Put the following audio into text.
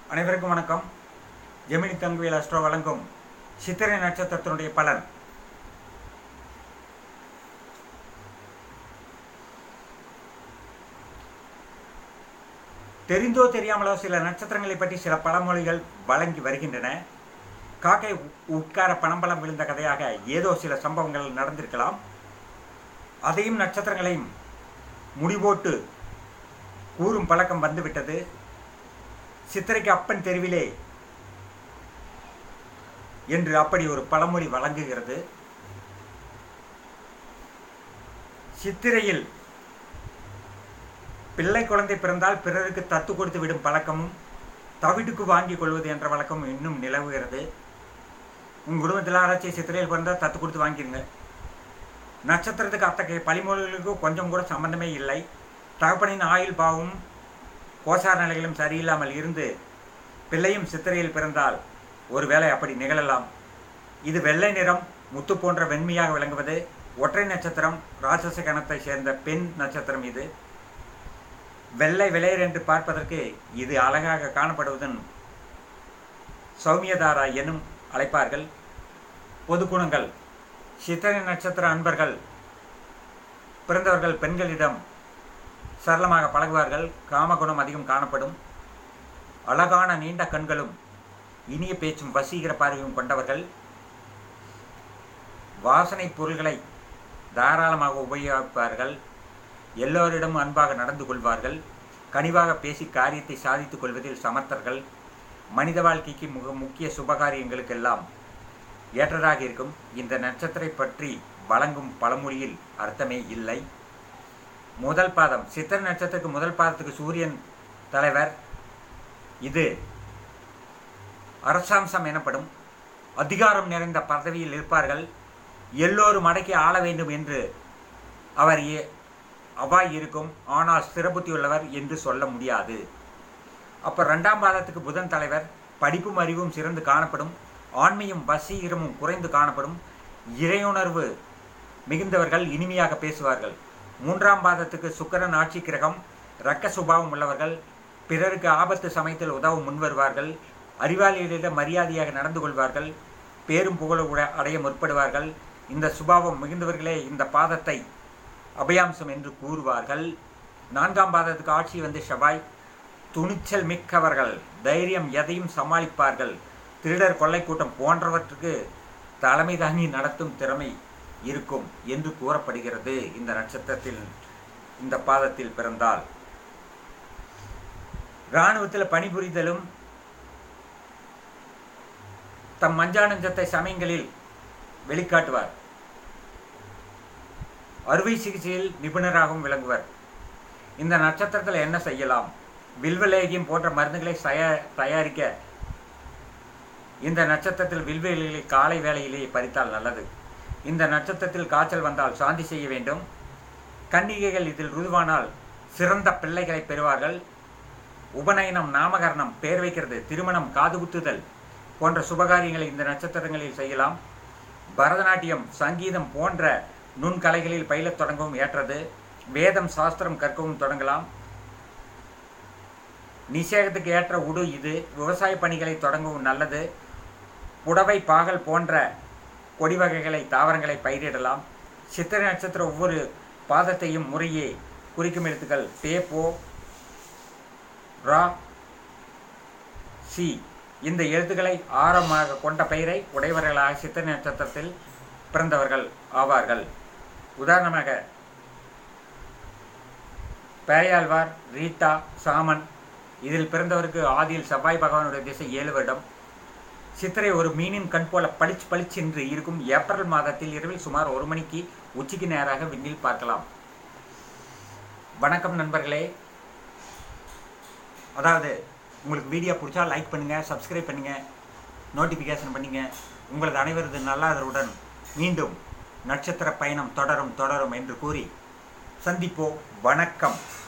அனைவருக்கும் வணக்கம் ஜெமினி தங்குவியல் அஸ்ட்ரோ வழங்கும் சித்திரை நட்சத்திரத்தினுடைய பலன் தெரிந்தோ தெரியாமலோ சில நட்சத்திரங்களை பற்றி சில பழமொழிகள் வழங்கி வருகின்றன காக்கை உ- உட்கார பணம்பலம் விழுந்த கதையாக ஏதோ சில சம்பவங்கள் நடந்திருக்கலாம் அதையும் நட்சத்திரங்களையும் முடிவோட்டு கூறும் பழக்கம் வந்துவிட்டது சித்திரைக்கு அப்பன் தெருவிலே என்று அப்படி ஒரு பழமொழி வழங்குகிறது சித்திரையில் பிள்ளை குழந்தை பிறந்தால் பிறருக்கு தத்து கொடுத்து விடும் பழக்கமும் தவிட்டுக்கு வாங்கி கொள்வது என்ற வழக்கமும் இன்னும் நிலவுகிறது உங்கள் குடும்பத்தில் யாராச்சும் சித்திரையில் பிறந்தால் தத்து கொடுத்து வாங்கிருங்க நட்சத்திரத்துக்கு அத்தகைய பழிமொழிகளுக்கு கொஞ்சம் கூட சம்பந்தமே இல்லை தகப்பனின் ஆயுள் பாவமும் கோசார நிலைகளும் சரியில்லாமல் இருந்து பிள்ளையும் சித்திரையில் பிறந்தால் ஒருவேளை அப்படி நிகழலாம் இது வெள்ளை நிறம் முத்து போன்ற வெண்மையாக விளங்குவது ஒற்றை நட்சத்திரம் ராட்சச கணத்தை சேர்ந்த பெண் நட்சத்திரம் இது வெள்ளை விளையர் என்று பார்ப்பதற்கு இது அழகாக காணப்படுவதன் சௌமியதாரா எனும் அழைப்பார்கள் பொது குணங்கள் சித்திரை நட்சத்திர அன்பர்கள் பிறந்தவர்கள் பெண்களிடம் சரளமாக பழகுவார்கள் காமகுணம் அதிகம் காணப்படும் அழகான நீண்ட கண்களும் இனிய பேச்சும் வசீகர பார்வையும் கொண்டவர்கள் வாசனை பொருள்களை தாராளமாக உபயோகிப்பார்கள் எல்லோரிடமும் அன்பாக நடந்து கொள்வார்கள் கனிவாக பேசி காரியத்தை சாதித்துக் கொள்வதில் சமர்த்தர்கள் மனித வாழ்க்கைக்கு மிக முக்கிய சுபகாரியங்களுக்கெல்லாம் ஏற்றதாக இருக்கும் இந்த நட்சத்திரை பற்றி வழங்கும் பழமொழியில் அர்த்தமே இல்லை முதல் பாதம் சித்திரை நட்சத்திரத்துக்கு முதல் பாதத்துக்கு சூரியன் தலைவர் இது அரசாம்சம் எனப்படும் அதிகாரம் நிறைந்த பதவியில் இருப்பார்கள் எல்லோரும் அடக்கி ஆள வேண்டும் என்று அவர் ஏ- அவாய் இருக்கும் ஆனால் ஸ்திரபுத்தி உள்ளவர் என்று சொல்ல முடியாது அப்போ ரெண்டாம் பாதத்துக்கு புதன் தலைவர் படிப்பும் அறிவும் சிறந்து காணப்படும் ஆண்மையும் வசீகரமும் குறைந்து காணப்படும் இறையுணர்வு மிகுந்தவர்கள் இனிமையாக பேசுவார்கள் மூன்றாம் பாதத்துக்கு சுக்கிரன் ஆட்சி கிரகம் இரக்க சுபாவம் உள்ளவர்கள் பிறருக்கு ஆபத்து சமயத்தில் உதவ முன்வருவார்கள் அறிவாளிகளிடம் மரியாதையாக நடந்து கொள்வார்கள் பேரும் புகழ உட- அடைய முற்படுவார்கள் இந்த சுபாவம் மிகுந்தவர்களே இந்த பாதத்தை அபயாம்சம் என்று கூறுவார்கள் நான்காம் பாதத்துக்கு ஆட்சி வந்து செவ்வாய் துணிச்சல் மிக்கவர்கள் தைரியம் எதையும் சமாளிப்பார்கள் திருடர் கொள்ளை கூட்டம் போன்றவற்றுக்கு தலைமை தாங்கி நடத்தும் திறமை இருக்கும் என்று கூறப்படுகிறது இந்த நட்சத்திரத்தில் இந்த பாதத்தில் பிறந்தால் இராணுவத்தில் பணிபுரிதலும் தம் மஞ்சானஞ்சத்தை சமயங்களில் வெளிக்காட்டுவார் அறுவை சிகிச்சையில் நிபுணராகவும் விளங்குவர் இந்த நட்சத்திரத்தில் என்ன செய்யலாம் வில்வலேகியம் போன்ற மருந்துகளை தயா- தயாரிக்க இந்த நட்சத்திரத்தில் வில்வெளிகளை காலை வேளையிலேயே பறித்தால் நல்லது இந்த நட்சத்திரத்தில் காய்ச்சல் வந்தால் சாந்தி செய்ய வேண்டும் கன்னிகைகள் இதில் ருதுவானால் சிறந்த பிள்ளைகளை பெறுவார்கள் உபநயனம் நாமகரணம் பேர் வைக்கிறது திருமணம் காது குத்துதல் போன்ற சுபகாரியங்களை இந்த நட்சத்திரங்களில் செய்யலாம் பரதநாட்டியம் சங்கீதம் போன்ற நுண்கலைகளில் பயிலத் தொடங்கவும் ஏற்றது வேதம் சாஸ்திரம் கற்கவும் தொடங்கலாம் நிஷேகத்துக்கு ஏற்ற உடு இது விவசாய பணிகளை தொடங்கவும் நல்லது புடவை பாகல் போன்ற கொடி வகைகளை தாவரங்களை பயிரிடலாம் சித்திரை நட்சத்திர ஒவ்வொரு பாதத்தையும் முறையே குறிக்கும் எழுத்துக்கள் பேப்போ ரா சி இந்த எழுத்துக்களை ஆரமாக கொண்ட பெயரை உடையவர்களாக சித்திரை நட்சத்திரத்தில் பிறந்தவர்கள் ஆவார்கள் உதாரணமாக பேயாழ்வார் ரீட்டா சாமன் இதில் பிறந்தவருக்கு ஆதியில் செவ்வாய் பகவானுடைய திசை ஏழு வருடம் சித்திரை ஒரு மீனின் கண் போல பளிச்சு பளிச்சென்று இருக்கும் ஏப்ரல் மாதத்தில் இரவில் சுமார் ஒரு மணிக்கு உச்சிக்கு நேராக விண்ணில் பார்க்கலாம் வணக்கம் நண்பர்களே அதாவது உங்களுக்கு வீடியோ பிடிச்சா லைக் பண்ணுங்கள் சப்ஸ்கிரைப் பண்ணுங்கள் நோட்டிஃபிகேஷன் பண்ணுங்க உங்களது அனைவரது நல்லாதருடன் மீண்டும் நட்சத்திர பயணம் தொடரும் தொடரும் என்று கூறி சந்திப்போம் வணக்கம்